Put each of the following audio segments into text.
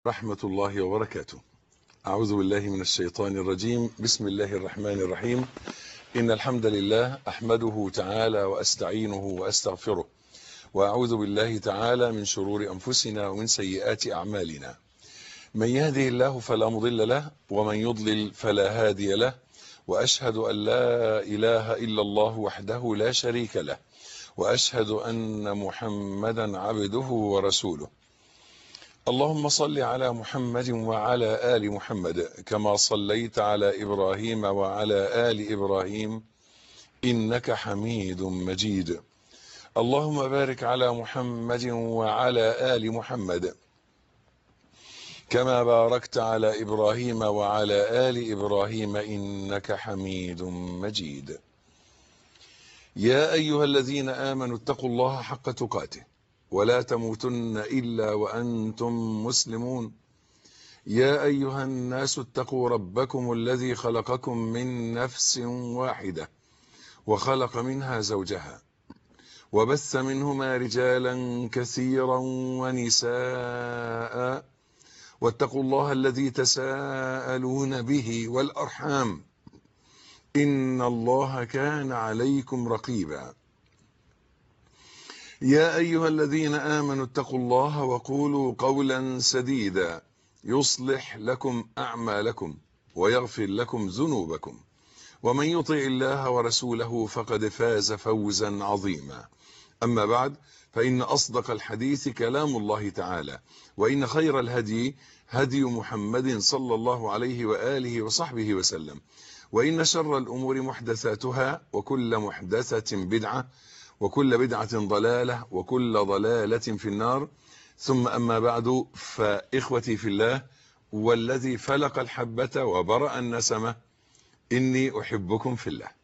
رحمة الله وبركاته أعوذ بالله من الشيطان الرجيم بسم الله الرحمن الرحيم إن الحمد لله أحمده تعالى وأستعينه وأستغفره وأعوذ بالله تعالى من شرور أنفسنا ومن سيئات أعمالنا من يهده الله فلا مضل له ومن يضلل فلا هادي له وأشهد أن لا إله إلا الله وحده لا شريك له وأشهد أن محمدا عبده ورسوله اللهم صل على محمد وعلى آل محمد كما صليت على إبراهيم وعلى آل إبراهيم إنك حميد مجيد اللهم بارك على محمد وعلى آل محمد كما باركت على إبراهيم وعلى آل إبراهيم إنك حميد مجيد يا أيها الذين آمنوا اتقوا الله حق تقاته ولا تموتن إلا وأنتم مسلمون يا أيها الناس اتقوا ربكم الذي خلقكم من نفس واحدة وخلق منها زوجها وبث منهما رجالا كثيرا ونساء واتقوا الله الذي تساءلون به والأرحام إن الله كان عليكم رقيبا يا أيها الذين آمنوا اتقوا الله وقولوا قولا سديدا يصلح لكم أعمالكم ويغفر لكم ذنوبكم ومن يطع الله ورسوله فقد فاز فوزا عظيما أما بعد فإن أصدق الحديث كلام الله تعالى وإن خير الهدي هدي محمد صلى الله عليه وآله وصحبه وسلم وإن شر الأمور محدثاتها وكل محدثة بدعة وكل بدعة ضلالة وكل ضلالة في النار ثم أما بعد فإخوتي في الله والذي فلق الحبة وبرأ النسمة إني أحبكم في الله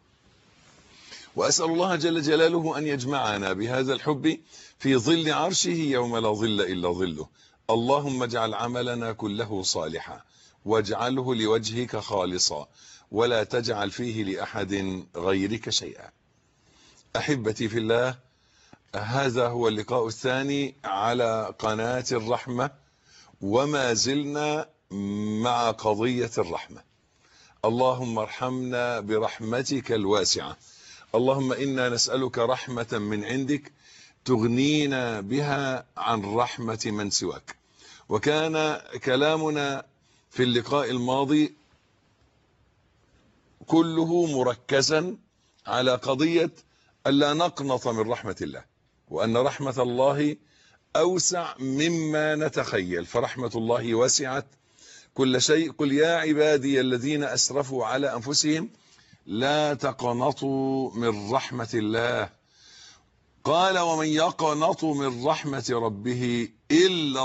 وأسأل الله جل جلاله أن يجمعنا بهذا الحب في ظل عرشه يوم لا ظل إلا ظله اللهم اجعل عملنا كله صالحا واجعله لوجهك خالصا ولا تجعل فيه لأحد غيرك شيئا أحبتي في الله هذا هو اللقاء الثاني على قناة الرحمة وما زلنا مع قضية الرحمة اللهم ارحمنا برحمتك الواسعة اللهم إنا نسألك رحمة من عندك تغنينا بها عن رحمة من سواك وكان كلامنا في اللقاء الماضي كله مركزا على قضية ألا نقنط من رحمة الله وأن رحمة الله أوسع مما نتخيل فرحمة الله وسعت كل شيء قل يا عبادي الذين أسرفوا على أنفسهم لا تقنطوا من رحمة الله قال ومن يقنط من رحمة ربه إلا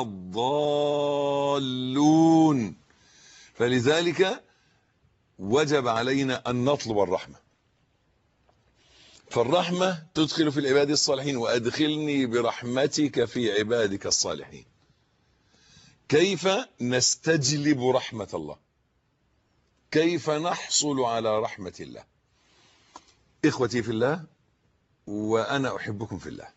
الضالون فلذلك وجب علينا أن نطلب الرحمة فالرحمة تدخل في العباد الصالحين وأدخلني برحمتك في عبادك الصالحين كيف نستجلب رحمة الله كيف نحصل على رحمة الله إخوتي في الله وأنا أحبكم في الله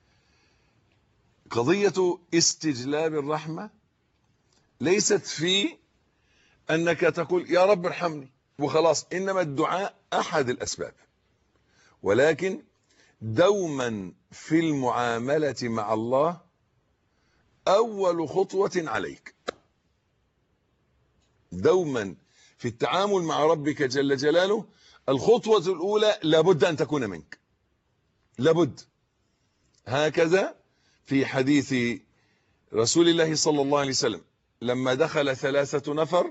قضية استجلاب الرحمة ليست في أنك تقول يا رب ارحمني وخلاص إنما الدعاء أحد الأسباب ولكن دوما في المعاملة مع الله أول خطوة عليك دوما في التعامل مع ربك جل جلاله الخطوة الأولى لابد أن تكون منك لابد هكذا في حديث رسول الله صلى الله عليه وسلم لما دخل ثلاثة نفر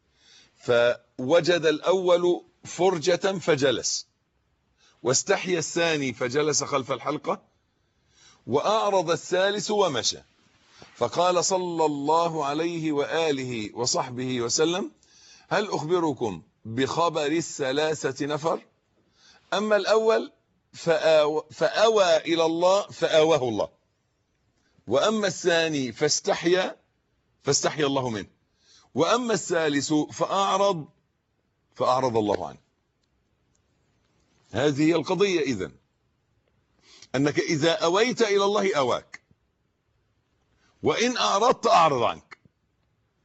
فوجد الأول فرجة فجلس واستحيا الثاني فجلس خلف الحلقة وأعرض الثالث ومشى فقال صلى الله عليه وآله وصحبه وسلم هل أخبركم بخبر الثلاثة نفر أما الأول فآوى, فأوى إلى الله فآواه الله وأما الثاني فاستحيا فاستحيا الله منه وأما الثالث فأعرض فأعرض الله عنه هذه هي القضية إذن أنك إذا أويت إلى الله أواك وإن أعرضت أعرض عنك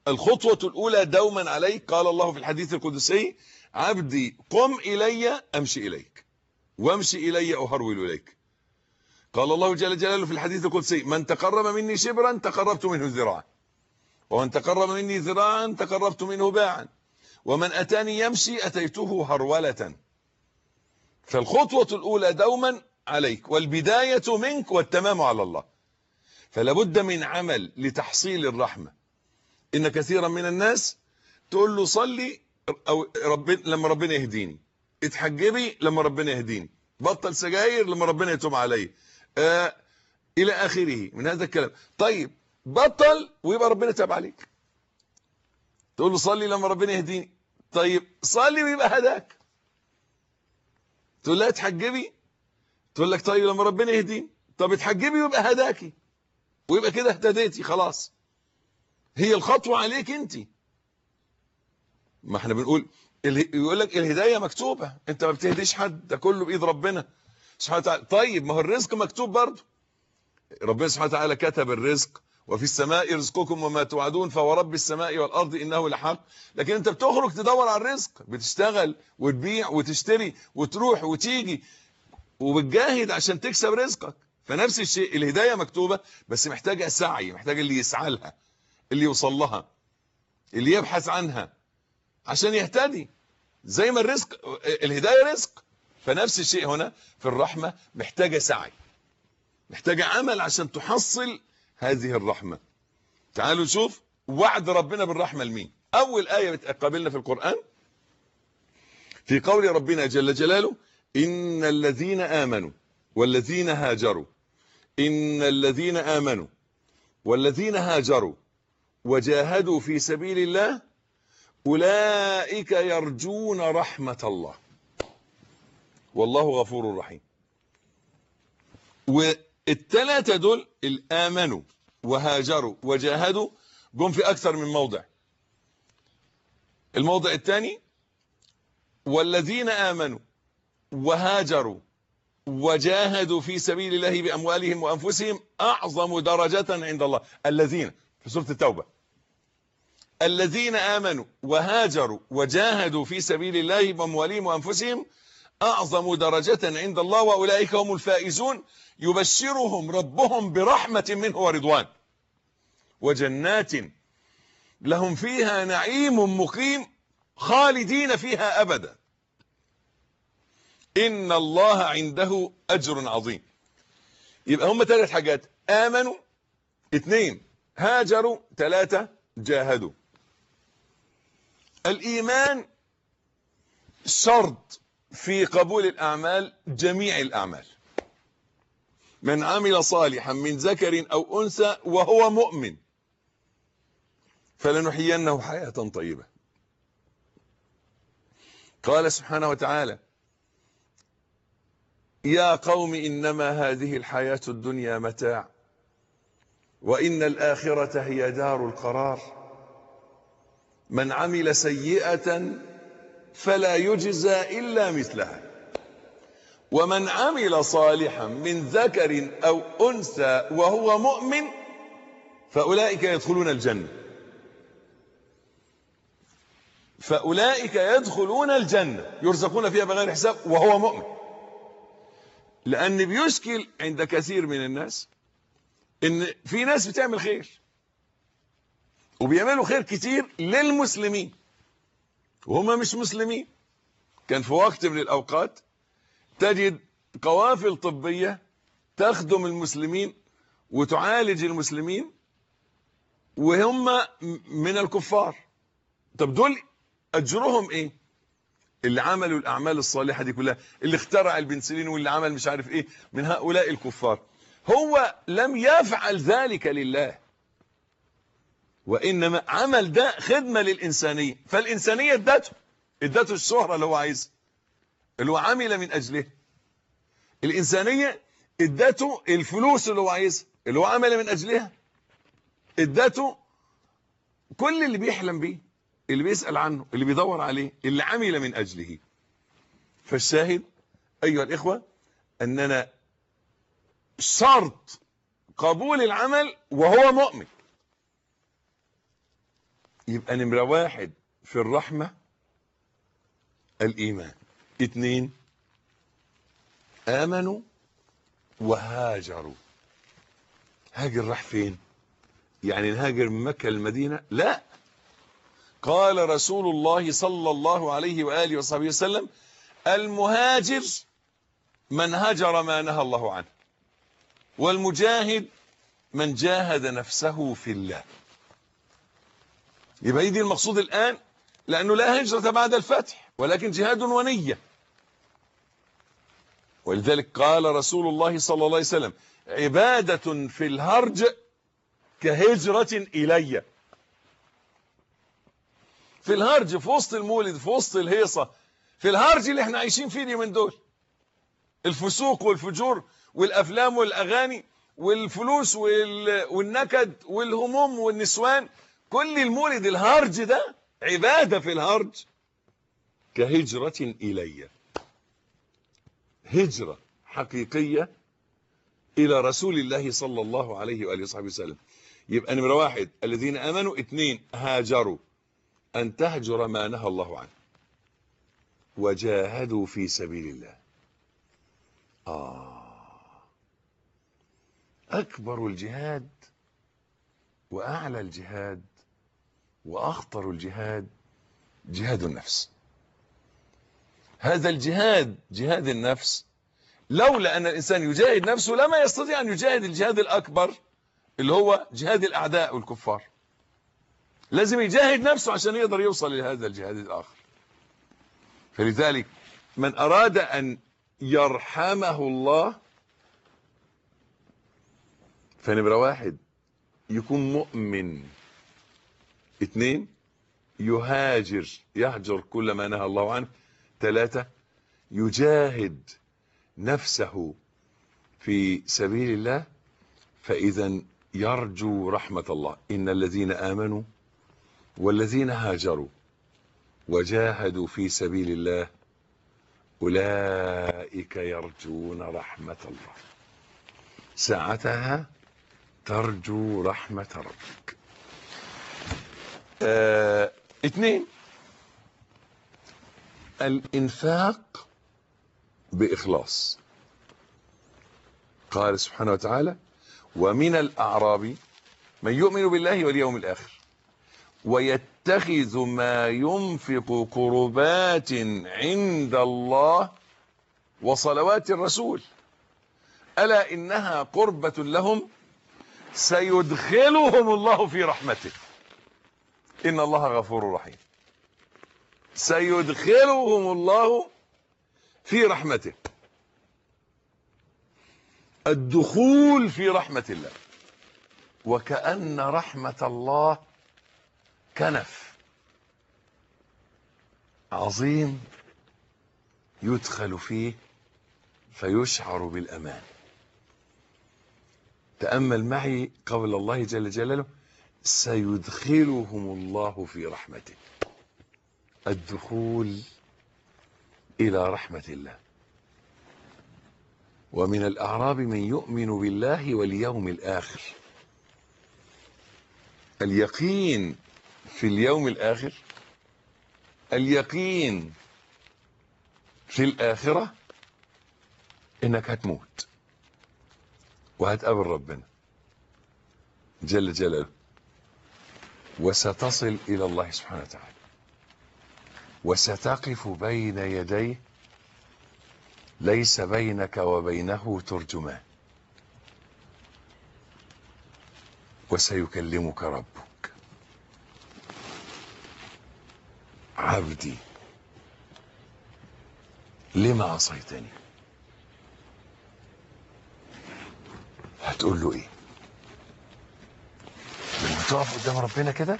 الخطوة الأولى دوما عليك قال الله في الحديث القدسي عبدي قم إلي أمشي إليك وامشي إلي أهرول إليك قال الله جل جلاله في الحديث القدسي من تقرب مني شبرا تقربت منه ذراعا ومن تقرب مني ذراعا تقربت منه باعا ومن أتاني يمشي أتيته هرولة فالخطوة الأولى دوما عليك والبداية منك والتمام على الله فلا بد من عمل لتحصيل الرحمة إن كثيرا من الناس تقول له صلي أو رب لما ربنا يهديني اتحجبي لما ربنا يهديني بطل سجاير لما ربنا يتوب علي آه إلى آخره من هذا الكلام طيب بطل ويبقى ربنا تاب عليك تقول له صلي لما ربنا يهديني طيب صلي ويبقى هداك تقول لها اتحجبي تقول لك طيب لما ربنا يهديني طب اتحجبي ويبقى هداكي ويبقى كده اهتديتي خلاص هي الخطوة عليك انت ما احنا بنقول يقول لك الهداية مكتوبة انت ما بتهديش حد ده كله بإيد ربنا سبحانه وتعالى طيب ما هو الرزق مكتوب برضه ربنا سبحانه وتعالى كتب الرزق وفي السماء رزقكم وما توعدون فورب السماء والأرض إنه لحق لكن انت بتخرج تدور على الرزق بتشتغل وتبيع وتشتري وتروح وتيجي وبتجاهد عشان تكسب رزقك فنفس الشيء الهداية مكتوبة بس محتاجة سعي محتاجة اللي يسعى لها اللي يوصل لها اللي يبحث عنها عشان يهتدي زي ما الرزق الهداية رزق فنفس الشيء هنا في الرحمة محتاجة سعي محتاجة عمل عشان تحصل هذه الرحمة تعالوا نشوف وعد ربنا بالرحمة لمين أول آية بتقابلنا في القرآن في قول ربنا جل جلاله إن الذين آمنوا والذين هاجروا إن الذين آمنوا والذين هاجروا وجاهدوا في سبيل الله أولئك يرجون رحمة الله والله غفور رحيم والثلاثة دول الآمنوا وهاجروا وجاهدوا جم في أكثر من موضع الموضع الثاني والذين آمنوا وهاجروا وجاهدوا في سبيل الله بأموالهم وأنفسهم أعظم درجة عند الله الذين في سورة التوبة الذين آمنوا وهاجروا وجاهدوا في سبيل الله بأموالهم وأنفسهم أعظم درجة عند الله وأولئك هم الفائزون يبشرهم ربهم برحمة منه ورضوان وجنات لهم فيها نعيم مقيم خالدين فيها أبدا إن الله عنده أجر عظيم يبقى هم ثلاث حاجات آمنوا اثنين هاجروا ثلاثة جاهدوا الإيمان شرط في قبول الأعمال جميع الأعمال من عمل صالحا من ذكر أو أنثى وهو مؤمن فلنحيينه حياة طيبة قال سبحانه وتعالى يا قوم إنما هذه الحياة الدنيا متاع وإن الآخرة هي دار القرار من عمل سيئة فلا يجزى إلا مثلها ومن عمل صالحا من ذكر أو أنثى وهو مؤمن فأولئك يدخلون الجنة فأولئك يدخلون الجنة يرزقون فيها بغير حساب وهو مؤمن لأن بيشكل عند كثير من الناس إن في ناس بتعمل خير وبيعملوا خير كتير للمسلمين وهم مش مسلمين كان في وقت من الأوقات تجد قوافل طبية تخدم المسلمين وتعالج المسلمين وهم من الكفار طب دول أجرهم إيه اللي عملوا الأعمال الصالحة دي كلها اللي اخترع البنسلين واللي عمل مش عارف إيه من هؤلاء الكفار هو لم يفعل ذلك لله وإنما عمل ده خدمة للإنسانية فالإنسانية ادته ادته الشهرة اللي هو عايزها اللي هو عمل من أجله الإنسانية ادته الفلوس اللي هو عايزها اللي هو عمل من أجلها ادته كل اللي بيحلم بيه اللي بيسأل عنه اللي بيدور عليه اللي عمل من أجله فالشاهد أيها الإخوة أننا شرط قبول العمل وهو مؤمن يبقى نمرة واحد في الرحمة الإيمان اتنين آمنوا وهاجروا هاجر راح فين يعني نهاجر من مكة للمدينة لا قال رسول الله صلى الله عليه وآله وصحبه وسلم المهاجر من هجر ما نهى الله عنه والمجاهد من جاهد نفسه في الله يبقى دي المقصود الآن لأنه لا هجرة بعد الفتح ولكن جهاد ونية ولذلك قال رسول الله صلى الله عليه وسلم عبادة في الهرج كهجرة إلي في الهرج في وسط المولد في وسط الهيصة في الهرج اللي احنا عايشين فيه اليومين دول الفسوق والفجور والأفلام والأغاني والفلوس والنكد والهموم والنسوان كل المولد الهرج ده عبادة في الهرج كهجرة إلي هجرة حقيقية إلى رسول الله صلى الله عليه وآله وصحبه وسلم يبقى نمرة واحد الذين آمنوا اثنين هاجروا أن تهجر ما نهى الله عنه وجاهدوا في سبيل الله آه أكبر الجهاد وأعلى الجهاد وأخطر الجهاد جهاد النفس هذا الجهاد جهاد النفس لولا أن الإنسان يجاهد نفسه لما يستطيع أن يجاهد الجهاد الأكبر اللي هو جهاد الأعداء والكفار لازم يجاهد نفسه عشان يقدر يوصل لهذا الجهاد الآخر فلذلك من أراد أن يرحمه الله فنمرة واحد يكون مؤمن اثنين يهاجر يهجر كل ما نهى الله عنه ثلاثة يجاهد نفسه في سبيل الله فإذا يرجو رحمة الله إن الذين آمنوا والذين هاجروا وجاهدوا في سبيل الله أولئك يرجون رحمة الله ساعتها ترجو رحمة ربك آه، اثنين الانفاق بإخلاص قال سبحانه وتعالى ومن الأعراب من يؤمن بالله واليوم الآخر ويتخذ ما ينفق قربات عند الله وصلوات الرسول ألا إنها قربة لهم سيدخلهم الله في رحمته إن الله غفور رحيم سيدخلهم الله في رحمته الدخول في رحمة الله وكأن رحمة الله كنف عظيم يدخل فيه فيشعر بالأمان تأمل معي قول الله جل جلاله سيدخلهم الله في رحمته الدخول إلى رحمة الله ومن الأعراب من يؤمن بالله واليوم الآخر اليقين في اليوم الآخر اليقين في الآخرة إنك هتموت وهتقابل ربنا جل جلاله وستصل إلى الله سبحانه وتعالى وستقف بين يديه ليس بينك وبينه ترجمان وسيكلمك ربك عبدي لما عصيتني هتقول له ايه لما تقف قدام ربنا كده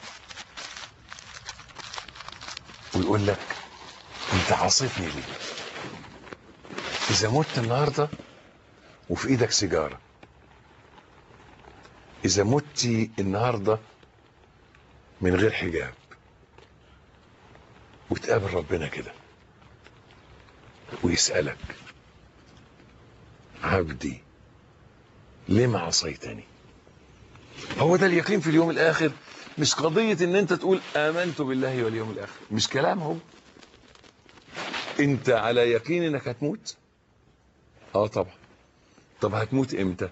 ويقول لك انت عصيتني ليه اذا مت النهارده وفي ايدك سيجاره اذا متي النهارده من غير حجاب وتقابل ربنا كده ويسألك عبدي لما عصيتني هو ده اليقين في اليوم الآخر مش قضية ان انت تقول امنت بالله واليوم الاخر مش كلام هو انت على يقين انك هتموت اه طبعا طب هتموت امتى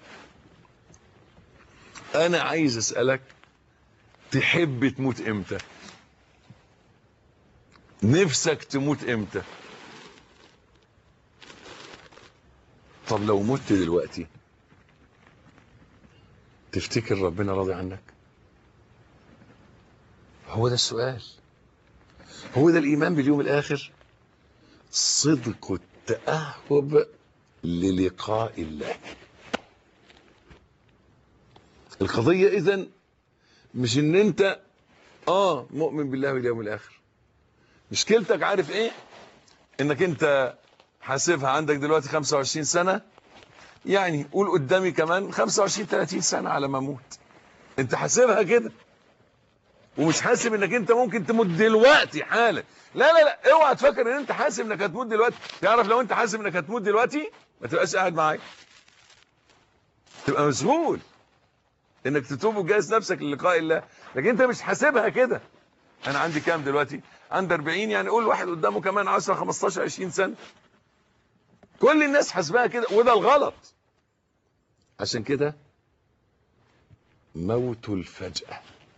انا عايز اسألك تحب تموت امتى نفسك تموت امتى طب لو مت دلوقتي تفتكر ربنا راضي عنك هو ده السؤال هو ده الايمان باليوم الاخر صدق التاهب للقاء الله القضيه اذا مش ان انت اه مؤمن بالله واليوم الاخر مشكلتك عارف ايه انك انت حاسبها عندك دلوقتي 25 سنه يعني قول قدامي كمان 25 30 سنه على ما اموت انت حاسبها كده ومش حاسب انك انت ممكن تموت دلوقتي حالا لا لا لا اوعى تفكر ان انت حاسب انك هتموت دلوقتي تعرف لو انت حاسب انك هتموت دلوقتي ما تبقاش قاعد معايا تبقى مسؤول انك تتوب وتجهز نفسك للقاء الله لكن انت مش حاسبها كده انا عندي كام دلوقتي عندي 40 يعني قول واحد قدامه كمان 10 15 20 سنه كل الناس حاسباها كده وده الغلط عشان كده موت الفجأة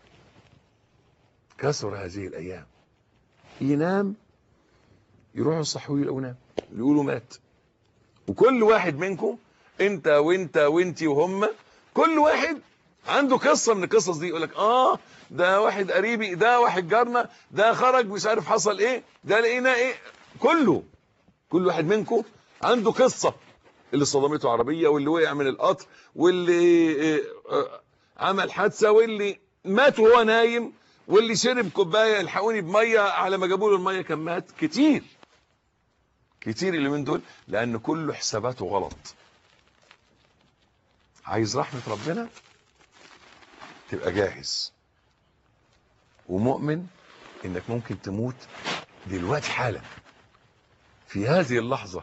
كثر هذه الأيام ينام يروحوا يصحوه لو نام يقولوا مات وكل واحد منكم انت وانت وانتي وهم كل واحد عنده قصة من القصص دي يقول لك اه ده واحد قريبي ده واحد جارنا ده خرج مش عارف حصل ايه ده لقينا ايه كله كل واحد منكم عنده قصة اللي صدمته عربية واللي وقع من القطر واللي عمل حادثة واللي مات وهو نايم واللي شرب كوباية الحقوني بمية على ما جابوا له المية كان مات كتير كتير اللي من دول لأن كله حساباته غلط عايز رحمة ربنا تبقى جاهز ومؤمن انك ممكن تموت دلوقتي حالا في هذه اللحظة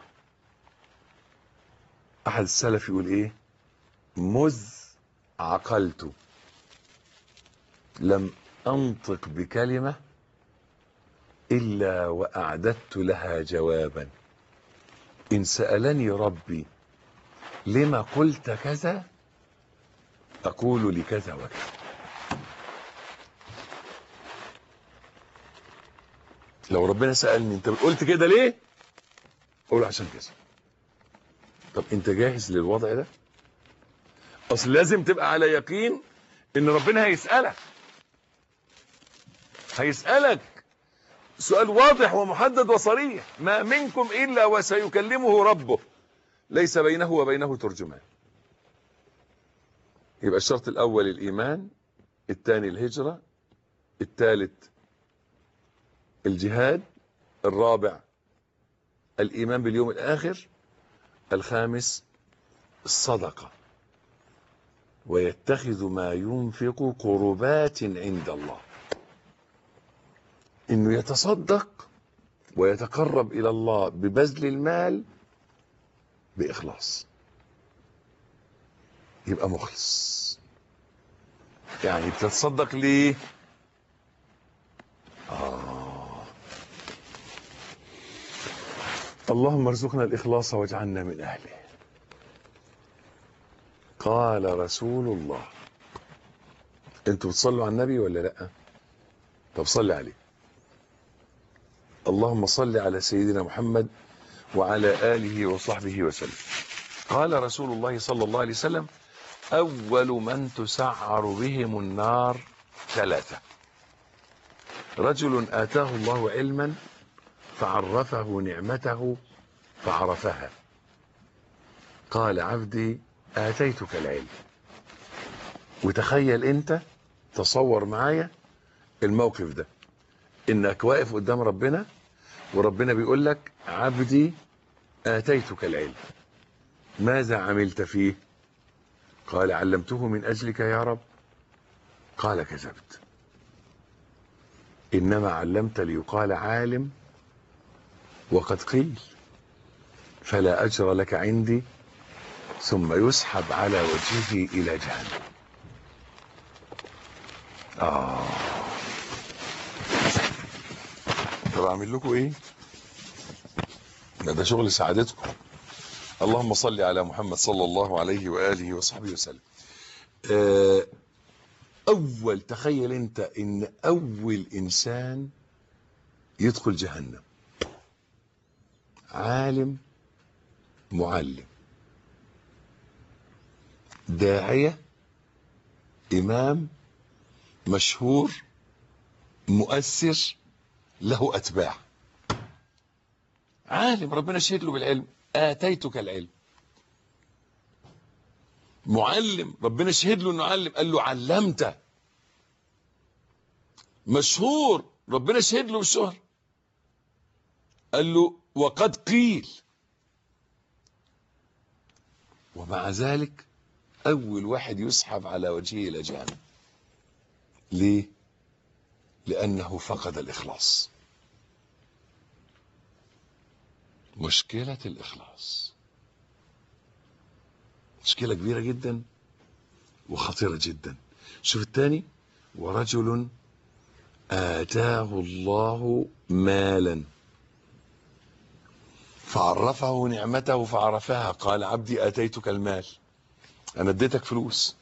احد السلف يقول ايه مذ عقلت لم انطق بكلمة الا واعددت لها جوابا ان سألني ربي لما قلت كذا اقول لكذا وكذا لو ربنا سألني انت قلت كده ليه اقول عشان كذا طب انت جاهز للوضع ده اصل لازم تبقى على يقين ان ربنا هيسألك هيسألك سؤال واضح ومحدد وصريح ما منكم الا وسيكلمه ربه ليس بينه وبينه ترجمان يبقى الشرط الاول الايمان الثاني الهجرة الثالث الجهاد الرابع الايمان باليوم الاخر الخامس الصدقة ويتخذ ما ينفق قربات عند الله انه يتصدق ويتقرب الى الله ببذل المال باخلاص يبقى مخلص يعني بتتصدق ليه آه. اللهم ارزقنا الإخلاص واجعلنا من أهله قال رسول الله انتوا بتصلوا على النبي ولا لا طب صلي عليه اللهم صل على سيدنا محمد وعلى آله وصحبه وسلم قال رسول الله صلى الله عليه وسلم أول من تسعر بهم النار ثلاثة رجل آتاه الله علما فعرفه نعمته فعرفها قال عبدي آتيتك العلم وتخيل انت تصور معايا الموقف ده انك واقف قدام ربنا وربنا بيقول لك عبدي آتيتك العلم ماذا عملت فيه قال علمته من أجلك يا رب قال كذبت إنما علمت ليقال عالم وقد قيل فلا أجر لك عندي ثم يسحب على وجهه إلى جهنم آه طب أعمل لكم إيه؟ ده, ده شغل سعادتكم اللهم صل على محمد صلى الله عليه وآله وصحبه وسلم آه، أول تخيل أنت إن أول إنسان يدخل جهنم عالم معلم داعية إمام مشهور مؤثر له أتباع عالم ربنا شهد له بالعلم آتيتك العلم معلم ربنا شهد له انه علم قال له علمت مشهور ربنا شهد له بالشهر قال له وقد قيل ومع ذلك اول واحد يسحب على وجهه الى جهنم ليه لانه فقد الاخلاص مشكله الاخلاص مشكلة كبيرة جدا وخطيرة جدا شوف الثاني ورجل آتاه الله مالا فعرفه نعمته فعرفها قال عبدي آتيتك المال أنا اديتك فلوس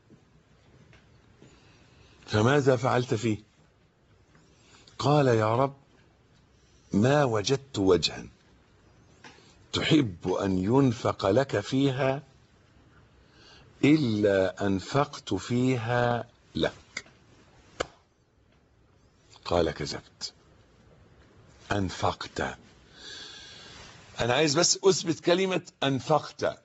فماذا فعلت فيه قال يا رب ما وجدت وجها تحب أن ينفق لك فيها إلا أنفقت فيها لك قال كذبت أنفقت أنا عايز بس أثبت كلمة أنفقت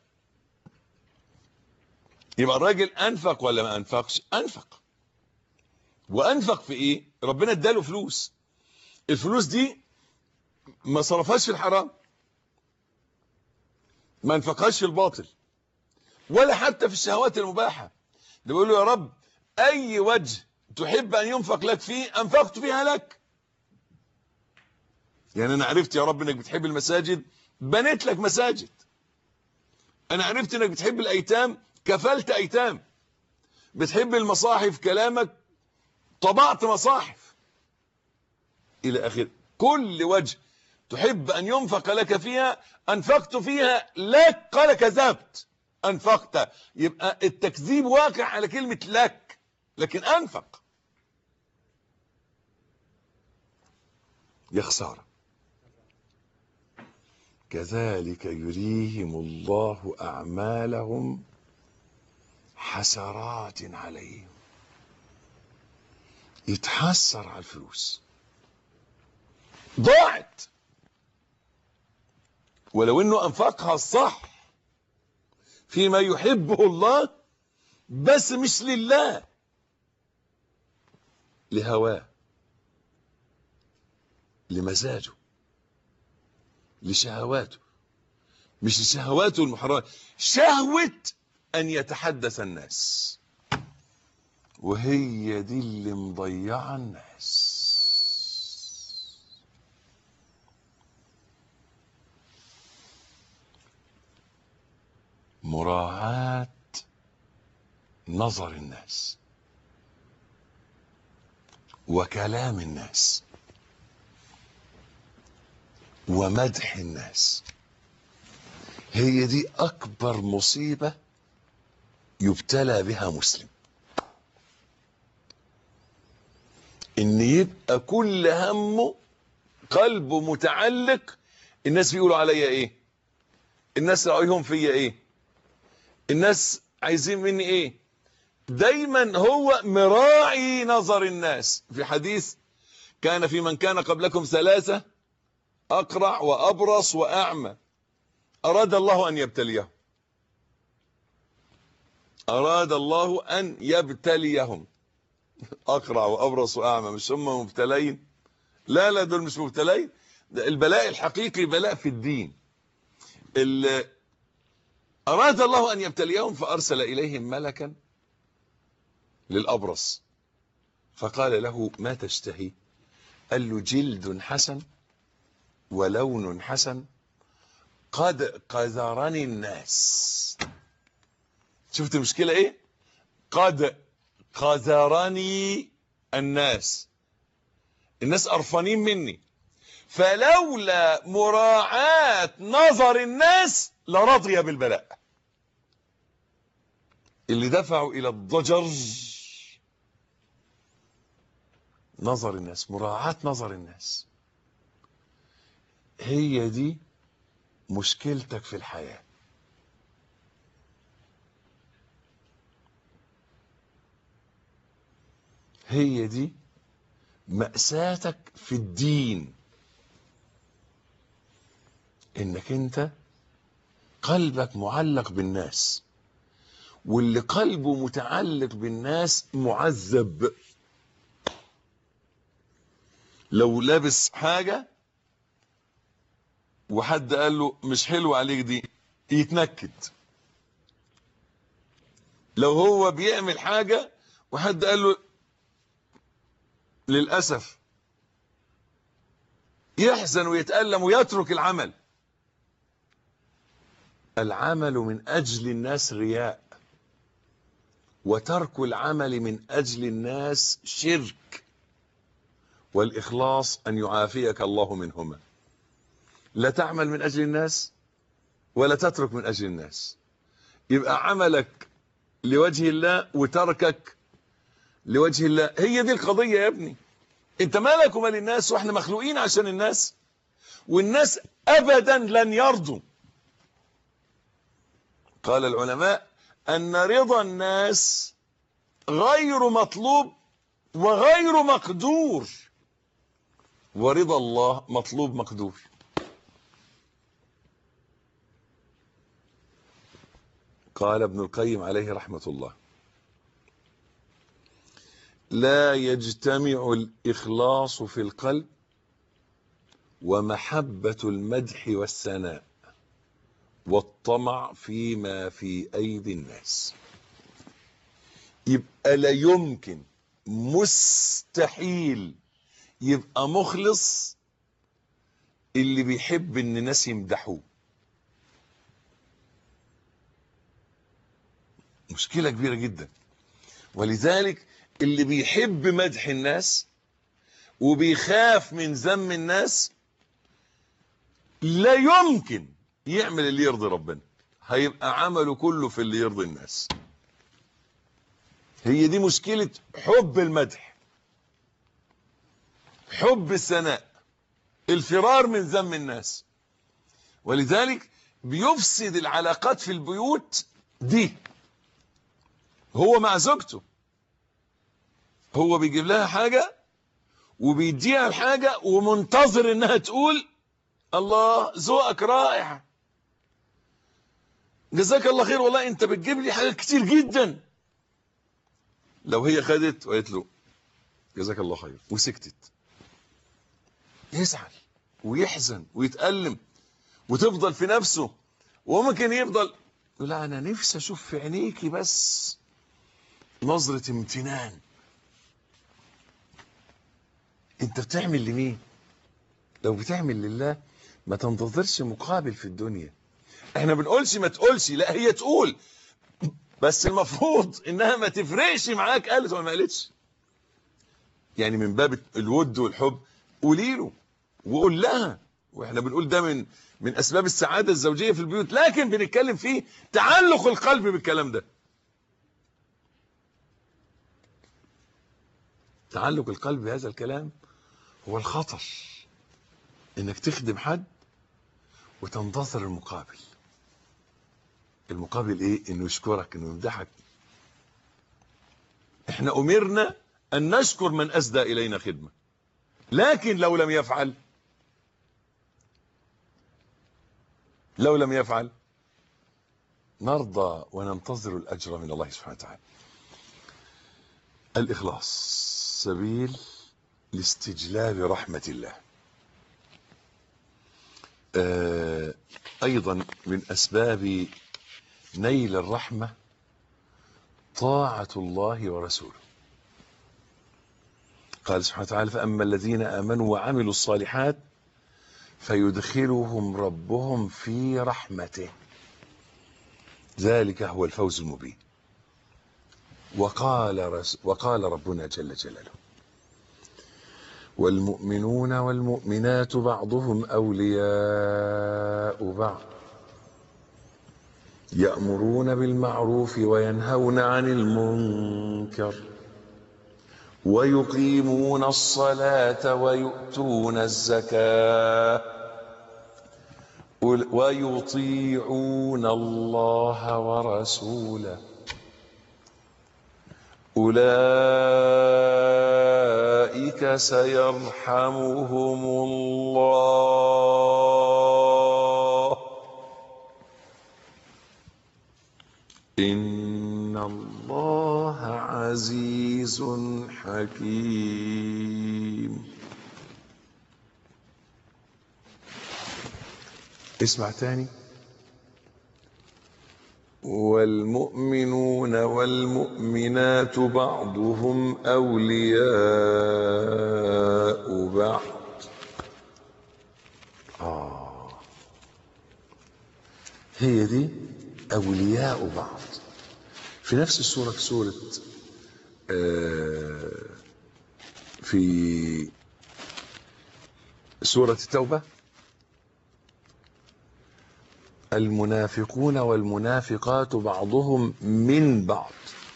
يبقى الراجل أنفق ولا ما أنفقش أنفق وأنفق في إيه ربنا اداله فلوس الفلوس دي ما صرفهاش في الحرام ما انفقهاش في الباطل ولا حتى في الشهوات المباحة ده بيقول له يا رب أي وجه تحب أن ينفق لك فيه أنفقت فيها لك يعني أنا عرفت يا رب أنك بتحب المساجد بنيت لك مساجد أنا عرفت أنك بتحب الأيتام كفلت أيتام بتحب المصاحف كلامك طبعت مصاحف إلى آخر كل وجه تحب أن ينفق لك فيها أنفقت فيها لك قال كذبت أنفقت يبقى التكذيب واقع على كلمة لك لكن أنفق يا خسارة كذلك يريهم الله أعمالهم حسرات عليهم يتحسر على الفلوس ضاعت ولو انه انفقها الصح فيما يحبه الله بس مش لله لهواه لمزاجه لشهواته مش لشهواته المحرمة شهوة أن يتحدث الناس وهي دي اللي مضيعة الناس مراعاة نظر الناس وكلام الناس ومدح الناس هي دي أكبر مصيبة يبتلى بها مسلم إن يبقى كل همه قلبه متعلق الناس بيقولوا عليا إيه الناس رأيهم فيا إيه الناس عايزين مني ايه دايما هو مراعي نظر الناس في حديث كان في من كان قبلكم ثلاثة أقرع وأبرص وأعمى أراد الله أن يبتليهم أراد الله أن يبتليهم أقرع وأبرص وأعمى مش هم مبتلين لا لا دول مش مبتلين البلاء الحقيقي بلاء في الدين أراد الله أن يبتليهم فأرسل إليهم ملكا للأبرص فقال له ما تشتهي قال له جلد حسن ولون حسن قد قذرني الناس شفت المشكلة ايه قد قذرني الناس الناس قرفانين مني فلولا مراعاة نظر الناس لرضي بالبلاء اللي دفعوا الى الضجر نظر الناس مراعاة نظر الناس هي دي مشكلتك في الحياة هي دي مأساتك في الدين انك انت قلبك معلق بالناس واللي قلبه متعلق بالناس معذب لو لابس حاجة وحد قال له مش حلو عليك دي يتنكد لو هو بيعمل حاجة وحد قال له للأسف يحزن ويتألم ويترك العمل العمل من أجل الناس رياء وترك العمل من أجل الناس شرك والإخلاص أن يعافيك الله منهما لا تعمل من أجل الناس ولا تترك من أجل الناس يبقى عملك لوجه الله وتركك لوجه الله هي دي القضية يا ابني انت مالك ومال الناس واحنا مخلوقين عشان الناس والناس ابدا لن يرضوا قال العلماء ان رضا الناس غير مطلوب وغير مقدور ورضا الله مطلوب مقدور قال ابن القيم عليه رحمة الله لا يجتمع الإخلاص في القلب ومحبة المدح والثناء والطمع فيما في أيدي الناس يبقى لا يمكن مستحيل يبقى مخلص اللي بيحب ان الناس يمدحوه مشكلة كبيرة جدا ولذلك اللي بيحب مدح الناس وبيخاف من ذم الناس لا يمكن يعمل اللي يرضي ربنا هيبقى عمله كله في اللي يرضي الناس هي دي مشكلة حب المدح حب الثناء الفرار من ذم الناس ولذلك بيفسد العلاقات في البيوت دي هو مع زوجته هو بيجيب لها حاجة وبيديها الحاجة ومنتظر انها تقول الله ذوقك رائع جزاك الله خير والله انت بتجيب لي حاجات كتير جدا لو هي خدت وقالت له جزاك الله خير وسكتت يزعل ويحزن ويتألم وتفضل في نفسه وممكن يفضل لا انا نفسي اشوف في عينيكي بس نظرة امتنان انت بتعمل لمين لو بتعمل لله ما تنتظرش مقابل في الدنيا احنا بنقولش ما تقولش لا هي تقول بس المفروض انها ما تفرقش معاك قالت ولا ما قالتش يعني من باب الود والحب قولي له وقول لها واحنا بنقول ده من من اسباب السعاده الزوجيه في البيوت لكن بنتكلم فيه تعلق القلب بالكلام ده تعلق القلب بهذا الكلام هو الخطر انك تخدم حد وتنتظر المقابل المقابل ايه انه يشكرك انه يمدحك احنا امرنا ان نشكر من اسدى الينا خدمة لكن لو لم يفعل لو لم يفعل نرضى وننتظر الاجر من الله سبحانه وتعالى الاخلاص سبيل لاستجلاب رحمة الله آه ايضا من اسباب نيل الرحمة طاعة الله ورسوله قال سبحانه وتعالى فأما الذين آمنوا وعملوا الصالحات فيدخلهم ربهم في رحمته ذلك هو الفوز المبين وقال, رس وقال ربنا جل جلاله والمؤمنون والمؤمنات بعضهم أولياء بعض يأمرون بالمعروف وينهون عن المنكر ويقيمون الصلاة ويؤتون الزكاة ويطيعون الله ورسوله أولئك سيرحمهم الله إن الله عزيز حكيم اسمع تاني والمؤمنون والمؤمنات بعضهم أولياء بعض آه هي دي أولياء بعض في نفس السورة في سورة آه في سورة التوبة المنافقون والمنافقات بعضهم من بعض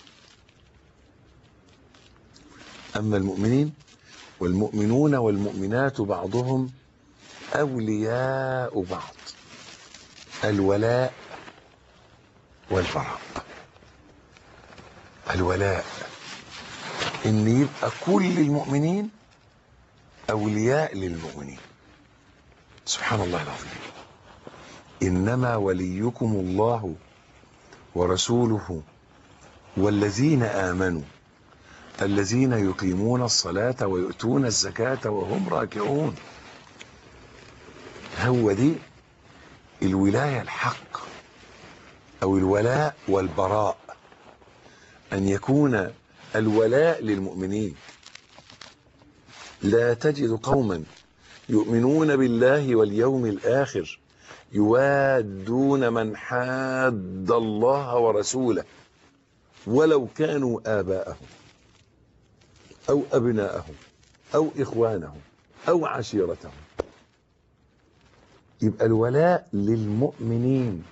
أما المؤمنين والمؤمنون والمؤمنات بعضهم أولياء بعض الولاء والبراء الولاء ان يبقى كل المؤمنين اولياء للمؤمنين سبحان الله العظيم انما وليكم الله ورسوله والذين امنوا الذين يقيمون الصلاه ويؤتون الزكاه وهم راكعون هو دي الولايه الحق او الولاء والبراء ان يكون الولاء للمؤمنين لا تجد قوما يؤمنون بالله واليوم الاخر يوادون من حاد الله ورسوله ولو كانوا اباءهم او ابناءهم او اخوانهم او عشيرتهم يبقى الولاء للمؤمنين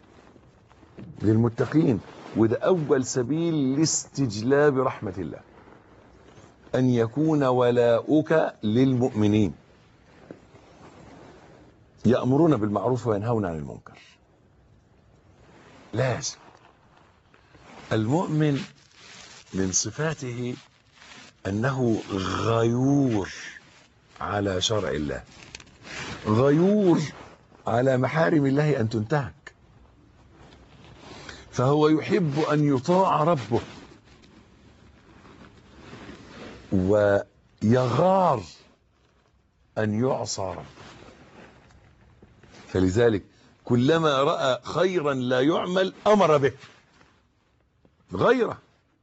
للمتقين وده اول سبيل لاستجلاب رحمه الله ان يكون ولاؤك للمؤمنين يامرون بالمعروف وينهون عن المنكر لازم المؤمن من صفاته انه غيور على شرع الله غيور على محارم الله ان تنتهك فهو يحب ان يطاع ربه ويغار ان يعصى ربه فلذلك كلما راى خيرا لا يعمل امر به غيره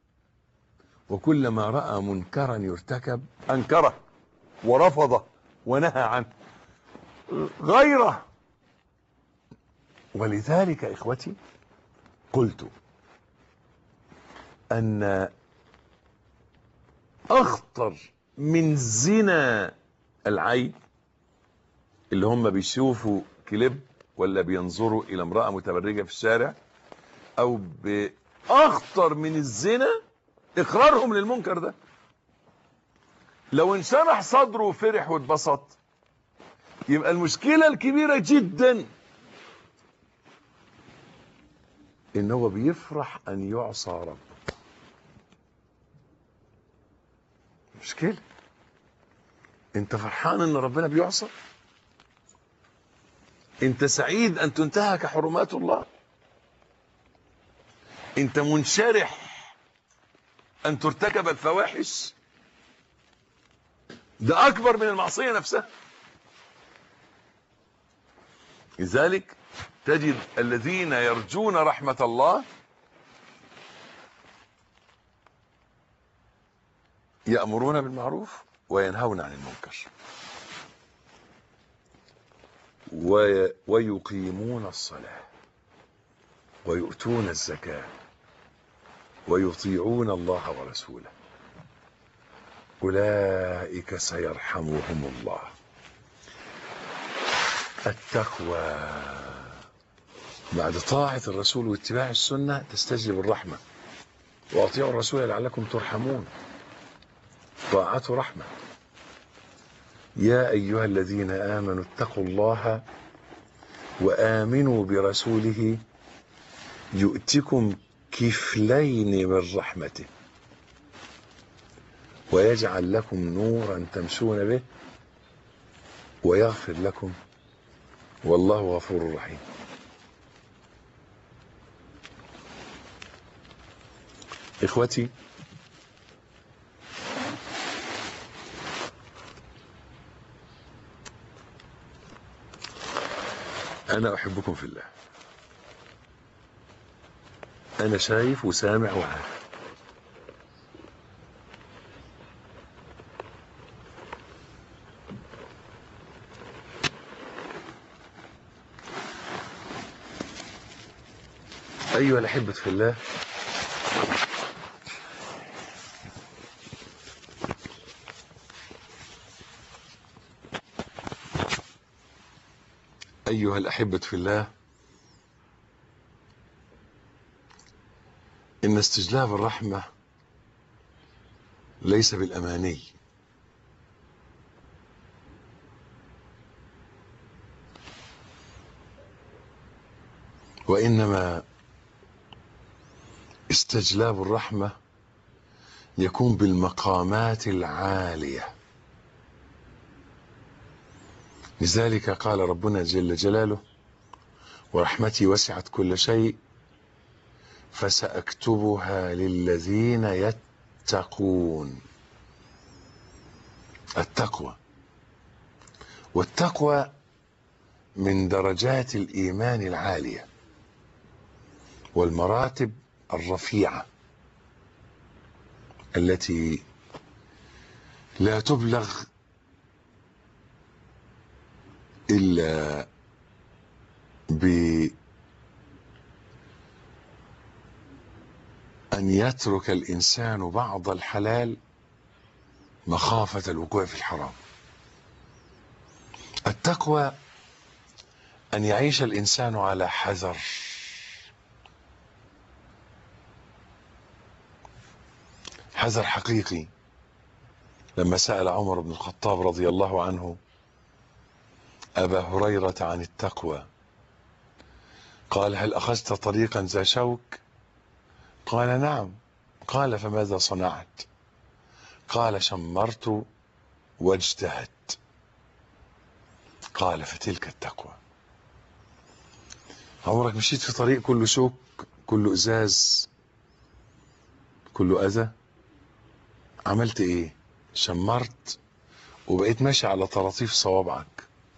وكلما راى منكرا يرتكب انكره ورفضه ونهى عنه غيره ولذلك اخوتي قلت ان اخطر من زنا العين اللي هم بيشوفوا كليب ولا بينظروا الى امرأة متبرجة في الشارع او باخطر من الزنا اقرارهم للمنكر ده لو انشرح صدره وفرح واتبسط يبقى المشكلة الكبيرة جدا ان هو بيفرح ان يعصى ربه مشكلة انت فرحان ان ربنا بيعصى انت سعيد ان تنتهك حرمات الله انت منشرح ان ترتكب الفواحش ده اكبر من المعصية نفسها لذلك تجد الذين يرجون رحمة الله يأمرون بالمعروف وينهون عن المنكر وي ويقيمون الصلاة ويؤتون الزكاة ويطيعون الله ورسوله أولئك سيرحمهم الله التقوى بعد طاعة الرسول واتباع السنة تستجلب الرحمة وأطيعوا الرسول لعلكم ترحمون طاعته رحمة يا أيها الذين آمنوا اتقوا الله وآمنوا برسوله يؤتكم كفلين من رحمته ويجعل لكم نورا تمشون به ويغفر لكم والله غفور رحيم إخوتي أنا أحبكم في الله أنا شايف وسامع وعارف أيها الأحبة في الله أيها الأحبة في الله إن استجلاب الرحمة ليس بالأماني وإنما استجلاب الرحمة يكون بالمقامات العالية لذلك قال ربنا جل جلاله ورحمتي وسعت كل شيء فسأكتبها للذين يتقون التقوى والتقوى من درجات الإيمان العالية والمراتب الرفيعة التي لا تبلغ إلا بأن يترك الإنسان بعض الحلال مخافة الوقوع في الحرام التقوى أن يعيش الإنسان على حذر حذر حقيقي لما سأل عمر بن الخطاب رضي الله عنه أبا هريرة عن التقوى قال هل أخذت طريقا ذا شوك قال نعم قال فماذا صنعت قال شمرت واجتهدت قال فتلك التقوى عمرك مشيت في طريق كله شوك كله ازاز كله اذى عملت ايه شمرت وبقيت ماشي على طراطيف صوابعك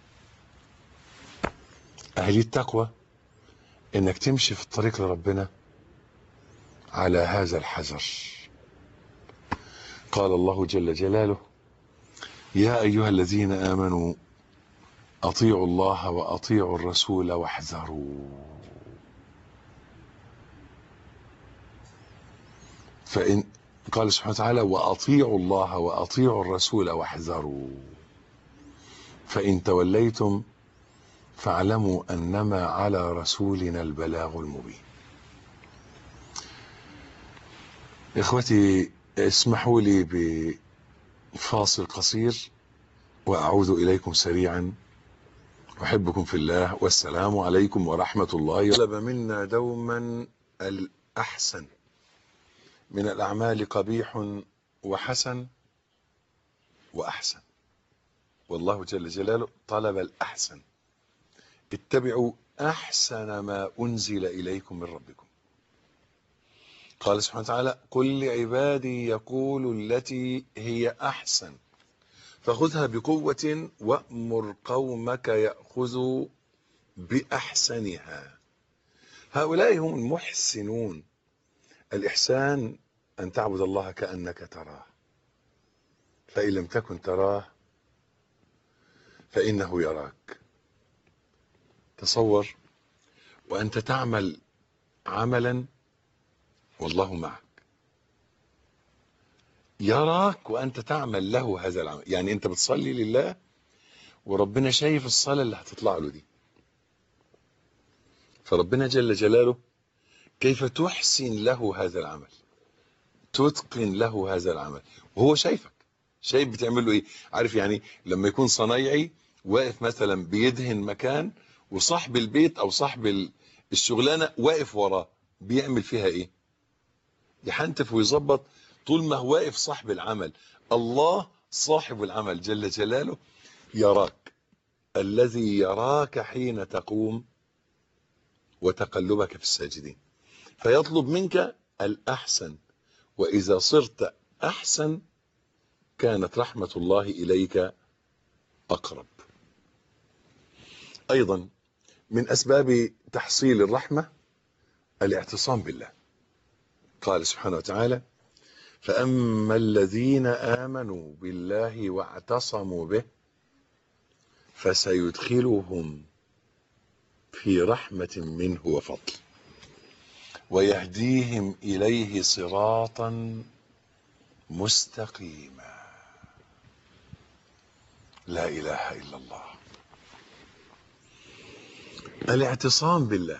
اهلي التقوى انك تمشي في الطريق لربنا على هذا الحذر قال الله جل جلاله يا ايها الذين امنوا اطيعوا الله واطيعوا الرسول واحذروا فان قال سبحانه وتعالى واطيعوا الله واطيعوا الرسول واحذروا فان توليتم فاعلموا انما على رسولنا البلاغ المبين اخوتي اسمحوا لي بفاصل قصير واعود اليكم سريعا احبكم في الله والسلام عليكم ورحمه الله طلب منا دوما الاحسن من الاعمال قبيح وحسن واحسن والله جل جلاله طلب الاحسن اتبعوا احسن ما انزل اليكم من ربكم قال سبحانه وتعالى قل لعبادي يقول التي هي احسن فخذها بقوة وأمر قومك يأخذوا بأحسنها هؤلاء هم المحسنون الإحسان أن تعبد الله كأنك تراه فإن لم تكن تراه فإنه يراك تصور وأنت تعمل عملا والله معك يراك وأنت تعمل له هذا العمل يعني أنت بتصلي لله وربنا شايف الصلاة اللي هتطلع له دي فربنا جل جلاله كيف تحسن له هذا العمل تتقن له هذا العمل وهو شايفك شايف بتعمل له ايه عارف يعني لما يكون صنايعي واقف مثلا بيدهن مكان وصاحب البيت او صاحب الشغلانه واقف وراه بيعمل فيها ايه يحنتف ويظبط طول ما هو واقف صاحب العمل الله صاحب العمل جل جلاله يراك الذي يراك حين تقوم وتقلبك في الساجدين فيطلب منك الأحسن وإذا صرت أحسن كانت رحمة الله إليك أقرب أيضا من أسباب تحصيل الرحمة الاعتصام بالله قال سبحانه وتعالى فأما الذين آمنوا بالله واعتصموا به فسيدخلهم في رحمة منه وفضل ويهديهم إليه صراطا مستقيما لا إله إلا الله الاعتصام بالله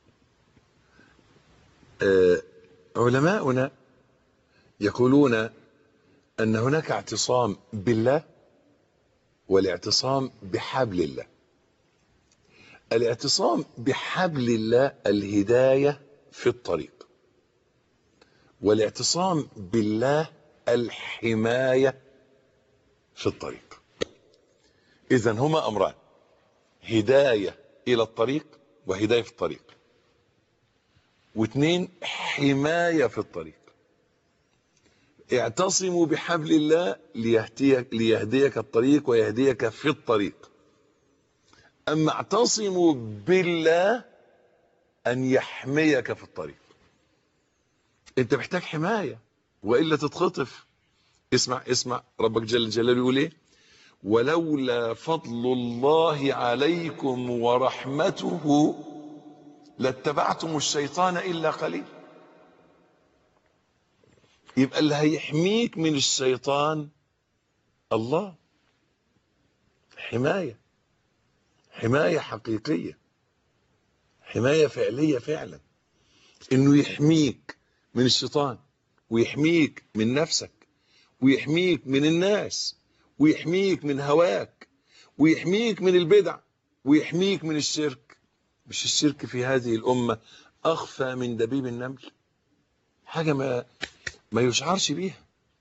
آه علماؤنا يقولون أن هناك اعتصام بالله والاعتصام بحبل الله الاعتصام بحبل الله الهداية في الطريق والاعتصام بالله الحماية في الطريق إذا هما أمران هداية إلى الطريق وهداية في الطريق واثنين حماية في الطريق اعتصموا بحبل الله ليهديك, ليهديك الطريق ويهديك في الطريق أما اعتصموا بالله أن يحميك في الطريق أنت محتاج حماية وإلا تتخطف اسمع اسمع ربك جل جلاله يقول إيه ولولا فضل الله عليكم ورحمته لاتبعتم الشيطان إلا قليل يبقى اللي هيحميك من الشيطان الله حماية حماية حقيقية حماية فعلية فعلا انه يحميك من الشيطان ويحميك من نفسك ويحميك من الناس ويحميك من هواك ويحميك من البدع ويحميك من الشرك مش الشرك في هذه الأمة أخفى من دبيب النمل حاجة ما ما يشعرش بيها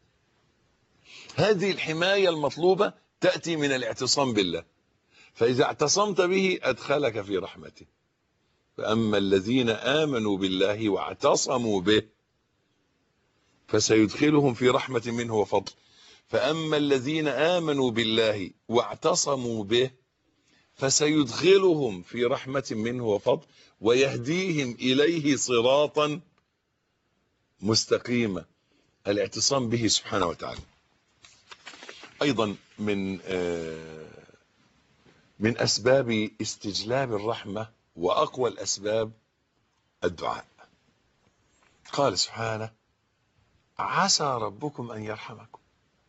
هذه الحماية المطلوبة تأتي من الاعتصام بالله فإذا اعتصمت به أدخلك في رحمته فأما الذين آمنوا بالله واعتصموا به فسيدخلهم في رحمة منه وفضل فأما الذين آمنوا بالله واعتصموا به فسيدخلهم في رحمة منه وفضل ويهديهم إليه صراطا مستقيما الاعتصام به سبحانه وتعالى أيضا من من أسباب استجلاب الرحمة وأقوى الأسباب الدعاء قال سبحانه عسى ربكم أن يرحمكم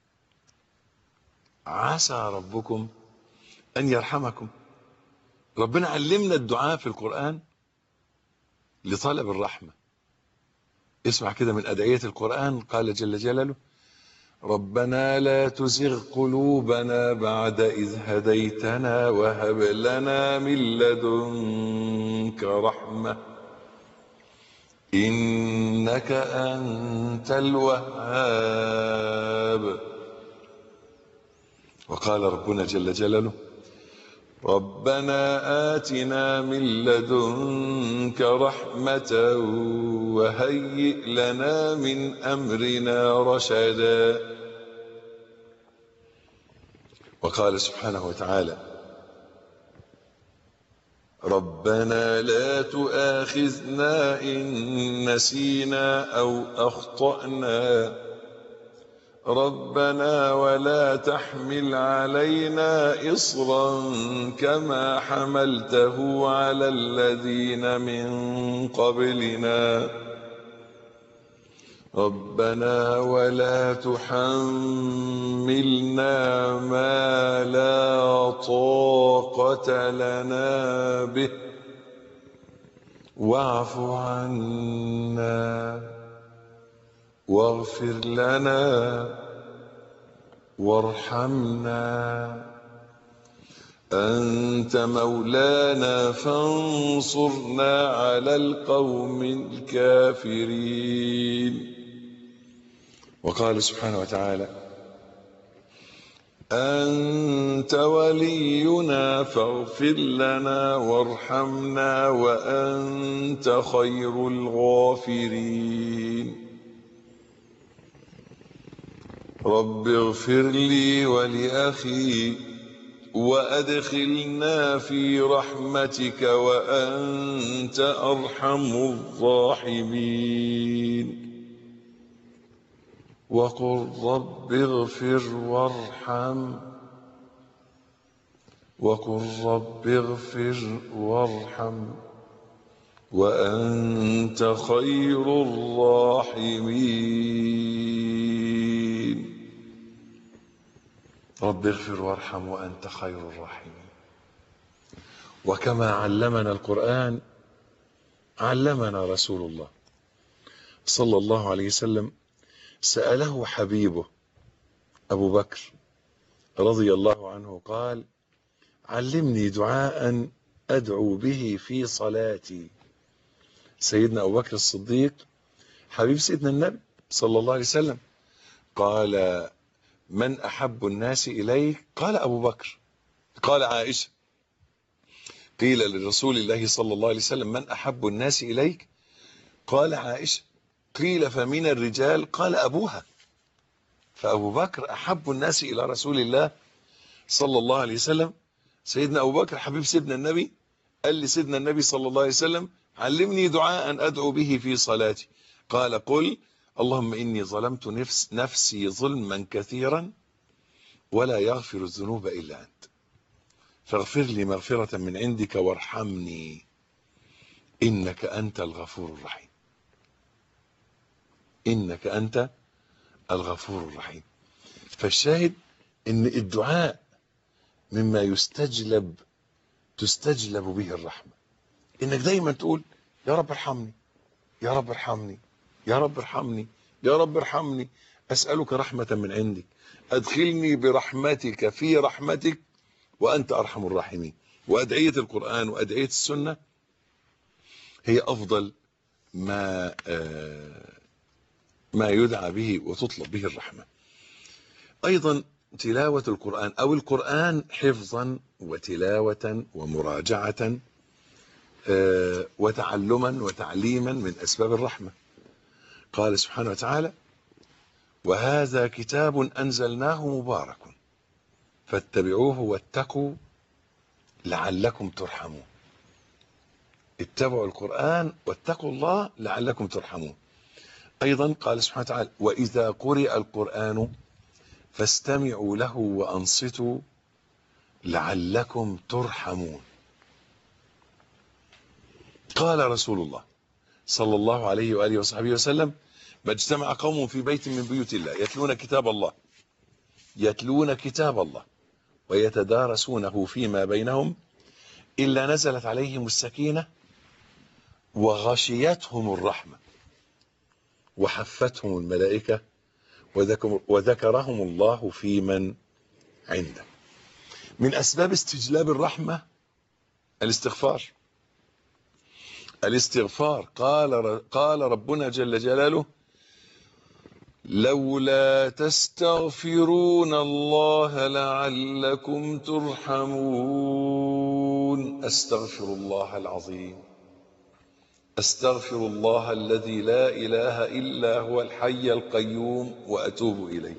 عسى ربكم أن يرحمكم ربنا علمنا الدعاء في القرآن لطلب الرحمة اسمع كده من أدعية القرآن قال جل جلاله ربنا لا تزغ قلوبنا بعد إذ هديتنا وهب لنا من لدنك رحمة إنك أنت الوهاب وقال ربنا جل جلاله ربنا آتنا من لدنك رحمة وهيئ لنا من أمرنا رشدا وقال سبحانه وتعالى ربنا لا تؤاخذنا إن نسينا أو أخطأنا ربنا ولا تحمل علينا إصرا كما حملته على الذين من قبلنا ربنا ولا تحملنا ما لا طاقة لنا به واعف عنا واغفر لنا وارحمنا أنت مولانا فانصرنا على القوم الكافرين وقال سبحانه وتعالى أنت ولينا فاغفر لنا وارحمنا وأنت خير الغافرين رب اغفر لي ولأخي وأدخلنا في رحمتك وأنت أرحم الراحمين وقل رب اغفر وارحم وقل رب اغفر وارحم وأنت خير الراحمين رب اغفر وارحم وأنت خير الراحمين وكما علمنا القرآن علمنا رسول الله صلى الله عليه وسلم سأله حبيبه أبو بكر رضي الله عنه قال علمني دعاء أدعو به في صلاتي سيدنا أبو بكر الصديق حبيب سيدنا النبي صلى الله عليه وسلم قال من أحب الناس إليك قال أبو بكر قال عائشة قيل لرسول الله صلى الله عليه وسلم من أحب الناس إليك قال عائشة قيل فمن الرجال قال أبوها فأبو بكر أحب الناس إلى رسول الله صلى الله عليه وسلم سيدنا أبو بكر حبيب سيدنا النبي قال لسيدنا النبي صلى الله عليه وسلم علمني دعاء أدعو به في صلاتي قال قل اللهم إني ظلمت نفس نفسي ظلما كثيرا ولا يغفر الذنوب إلا أنت فاغفر لي مغفرة من عندك وارحمني إنك أنت الغفور الرحيم إنك أنت الغفور الرحيم فالشاهد إن الدعاء مما يستجلب تستجلب به الرحمة إنك دايما تقول يا رب ارحمني يا رب ارحمني يا رب ارحمني يا رب ارحمني أسألك رحمة من عندك أدخلني برحمتك في رحمتك وأنت أرحم الراحمين وأدعية القرآن وأدعية السنة هي أفضل ما ما يدعى به وتطلب به الرحمة أيضا تلاوة القرآن أو القرآن حفظا وتلاوة ومراجعة وتعلما وتعليما من أسباب الرحمة قال سبحانه وتعالى وهذا كتاب أنزلناه مبارك فاتبعوه واتقوا لعلكم ترحمون اتبعوا القرآن واتقوا الله لعلكم ترحمون أيضا قال سبحانه وتعالى وإذا قرئ القرآن فاستمعوا له وأنصتوا لعلكم ترحمون قال رسول الله صلى الله عليه وآله وصحبه وسلم ما اجتمع قوم في بيت من بيوت الله يتلون كتاب الله يتلون كتاب الله ويتدارسونه فيما بينهم إلا نزلت عليهم السكينة وغشيتهم الرحمة وحفتهم الملائكة وذكرهم الله في من عنده من أسباب استجلاب الرحمة الاستغفار الاستغفار قال قال ربنا جل جلاله لولا تستغفرون الله لعلكم ترحمون استغفر الله العظيم استغفر الله الذي لا اله الا هو الحي القيوم واتوب اليه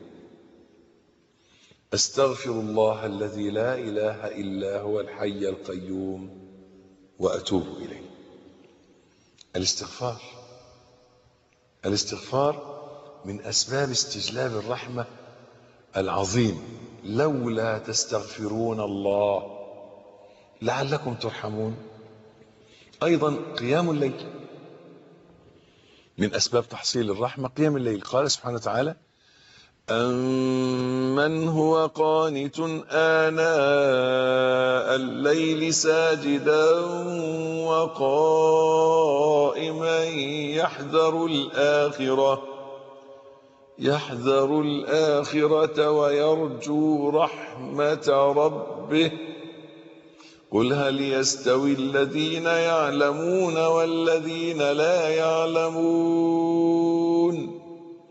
استغفر الله الذي لا اله الا هو الحي القيوم واتوب اليه الاستغفار الاستغفار من أسباب استجلاب الرحمة العظيم لولا تستغفرون الله لعلكم ترحمون أيضا قيام الليل من أسباب تحصيل الرحمة قيام الليل قال سبحانه وتعالى أمن هو قانت آناء الليل ساجدا وقائما يحذر الآخرة يحذر الآخرة ويرجو رحمة ربه قل هل يستوي الذين يعلمون والذين لا يعلمون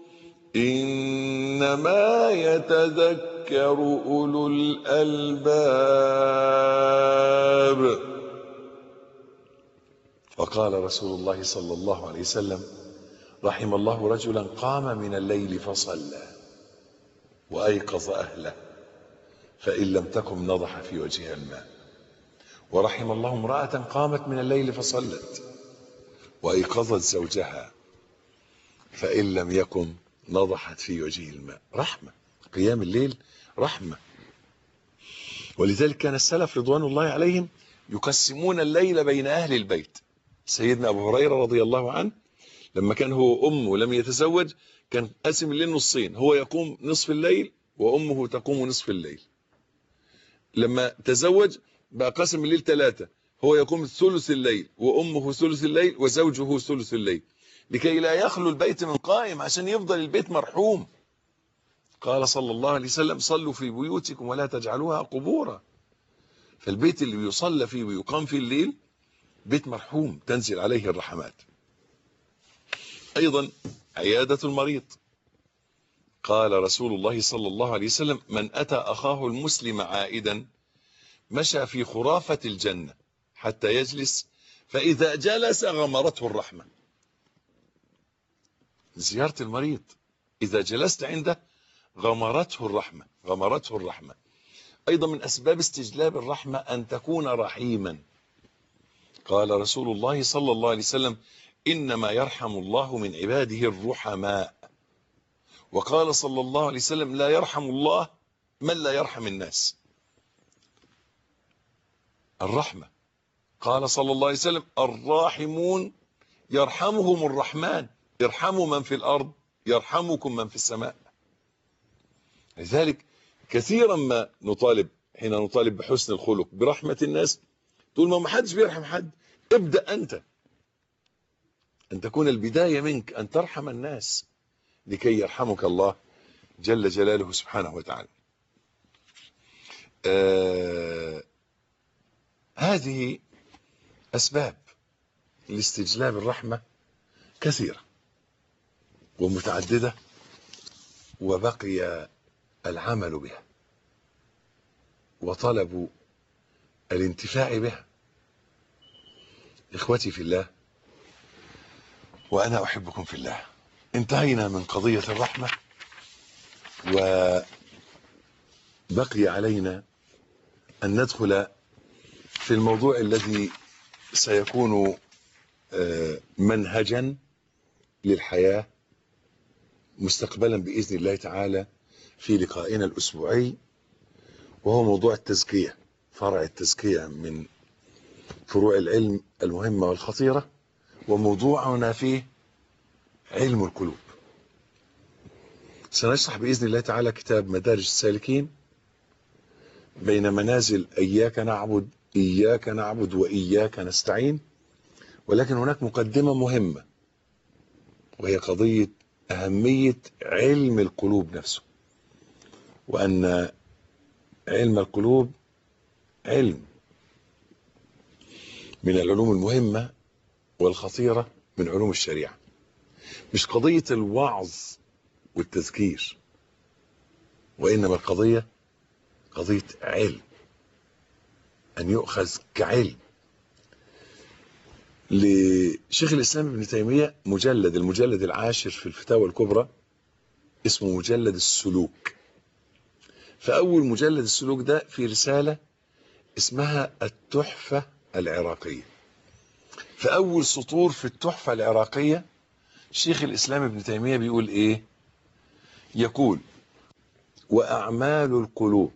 إنما يتذكر أولو الألباب وقال رسول الله صلى الله عليه وسلم رحم الله رجلا قام من الليل فصلى وأيقظ أهله فإن لم تكن نضح في وجهها الماء ورحم الله امرأة قامت من الليل فصلت وأيقظت زوجها فإن لم يكن نضحت في وجهه الماء رحمة قيام الليل رحمة ولذلك كان السلف رضوان الله عليهم يقسمون الليل بين أهل البيت سيدنا أبو هريرة رضي الله عنه لما كان هو أمه لم يتزوج كان قاسم الليل نصين هو يقوم نصف الليل وأمه تقوم نصف الليل لما تزوج بقى قسم الليل ثلاثة هو يقوم ثلث الليل وأمه ثلث الليل وزوجه ثلث الليل لكي لا يخلو البيت من قائم عشان يفضل البيت مرحوم قال صلى الله عليه وسلم صلوا في بيوتكم ولا تجعلوها قبورا فالبيت اللي يصلى فيه ويقام فيه الليل بيت مرحوم تنزل عليه الرحمات أيضا عيادة المريض قال رسول الله صلى الله عليه وسلم من أتى أخاه المسلم عائدا مشى في خرافة الجنة حتى يجلس فإذا جلس غمرته الرحمة زيارة المريض إذا جلست عنده غمرته الرحمة غمرته الرحمة أيضا من أسباب استجلاب الرحمة أن تكون رحيما قال رسول الله صلى الله عليه وسلم إنما يرحم الله من عباده الرحماء وقال صلى الله عليه وسلم لا يرحم الله من لا يرحم الناس الرحمة قال صلى الله عليه وسلم الراحمون يرحمهم الرحمن ارحموا من في الأرض يرحمكم من في السماء لذلك كثيرا ما نطالب حين نطالب بحسن الخلق برحمة الناس تقول ما حدش بيرحم حد ابدأ أنت أن تكون البداية منك أن ترحم الناس لكي يرحمك الله جل جلاله سبحانه وتعالى آه هذه أسباب لاستجلاب الرحمة كثيرة ومتعددة وبقي العمل بها وطلب الانتفاع بها إخوتي في الله وأنا أحبكم في الله انتهينا من قضية الرحمة وبقي علينا أن ندخل في الموضوع الذي سيكون منهجا للحياة مستقبلا بإذن الله تعالى في لقائنا الأسبوعي وهو موضوع التزكية فرع التزكية من فروع العلم المهمة والخطيرة وموضوعنا فيه علم القلوب سنشرح بإذن الله تعالى كتاب مدارج السالكين بين منازل إياك نعبد إياك نعبد وإياك نستعين ولكن هناك مقدمة مهمة وهي قضية أهمية علم القلوب نفسه وأن علم القلوب علم من العلوم المهمة والخطيرة من علوم الشريعة مش قضية الوعظ والتذكير وإنما القضية قضية علم أن يؤخذ كعلم لشيخ الإسلام ابن تيمية مجلد المجلد العاشر في الفتاوى الكبرى اسمه مجلد السلوك فأول مجلد السلوك ده في رسالة اسمها التحفة العراقية فأول سطور في التحفة العراقية شيخ الإسلام ابن تيمية بيقول إيه يقول وأعمال القلوب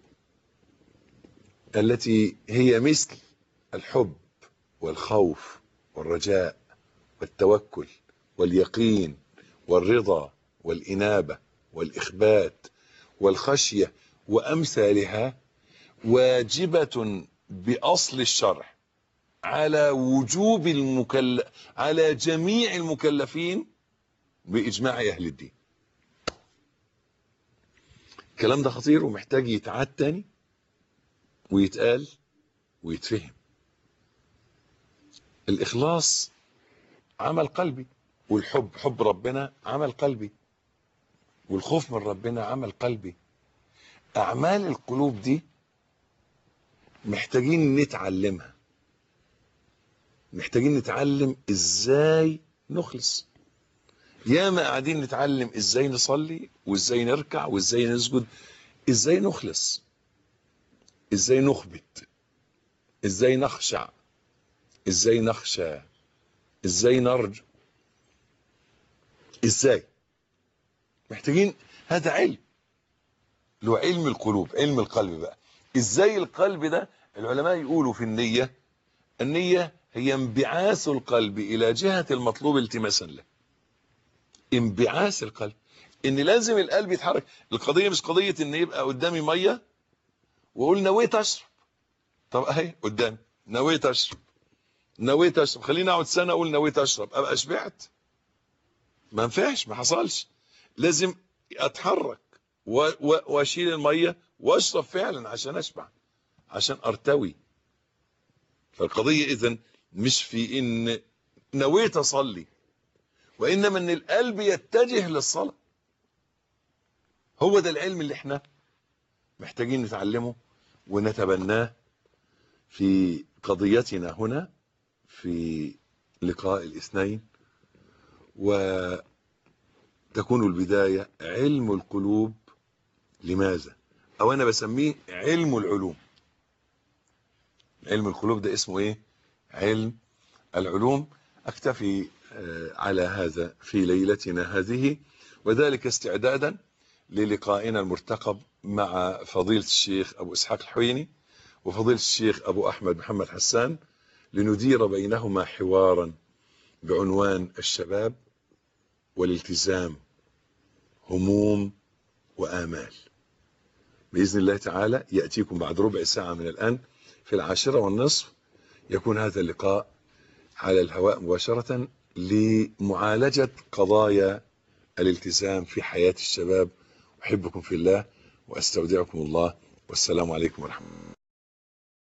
التي هي مثل الحب والخوف والرجاء والتوكل واليقين والرضا والإنابة والإخبات والخشية وأمثالها واجبة بأصل الشرع على وجوب المكلف على جميع المكلفين بإجماع أهل الدين الكلام ده خطير ومحتاج يتعاد تاني ويتقال ويتفهم الإخلاص عمل قلبي والحب حب ربنا عمل قلبي والخوف من ربنا عمل قلبي أعمال القلوب دي محتاجين نتعلمها محتاجين نتعلم ازاي نخلص ياما قاعدين نتعلم ازاي نصلي وازاي نركع وازاي نسجد ازاي نخلص ازاي نخبت ازاي نخشع ازاي نخشى ازاي نرجو ازاي محتاجين هذا علم له علم القلوب علم القلب بقى ازاي القلب ده العلماء يقولوا في النية النية هي انبعاث القلب الى جهة المطلوب التماسا له انبعاث القلب ان لازم القلب يتحرك القضية مش قضية ان يبقى قدامي مية واقول نويت اشرب طب اهي قدامي نويت اشرب نويت اشرب خليني اقعد سنة اقول نويت اشرب ابقى شبعت ما ينفعش ما حصلش لازم اتحرك واشيل المية واشرب فعلا عشان اشبع عشان ارتوي فالقضية اذا مش في ان نويت اصلي وانما ان القلب يتجه للصلاة هو ده العلم اللي احنا محتاجين نتعلمه ونتبناه في قضيتنا هنا في لقاء الاثنين وتكون البداية علم القلوب لماذا او انا بسميه علم العلوم علم القلوب ده اسمه ايه علم العلوم اكتفي على هذا في ليلتنا هذه وذلك استعدادا للقائنا المرتقب مع فضيلة الشيخ ابو اسحاق الحويني وفضيلة الشيخ ابو احمد محمد حسان لندير بينهما حوارا بعنوان الشباب والالتزام هموم وآمال بإذن الله تعالى يأتيكم بعد ربع ساعة من الآن في العاشرة والنصف يكون هذا اللقاء على الهواء مباشرة لمعالجة قضايا الالتزام في حياة الشباب أحبكم في الله وأستودعكم الله والسلام عليكم ورحمة الله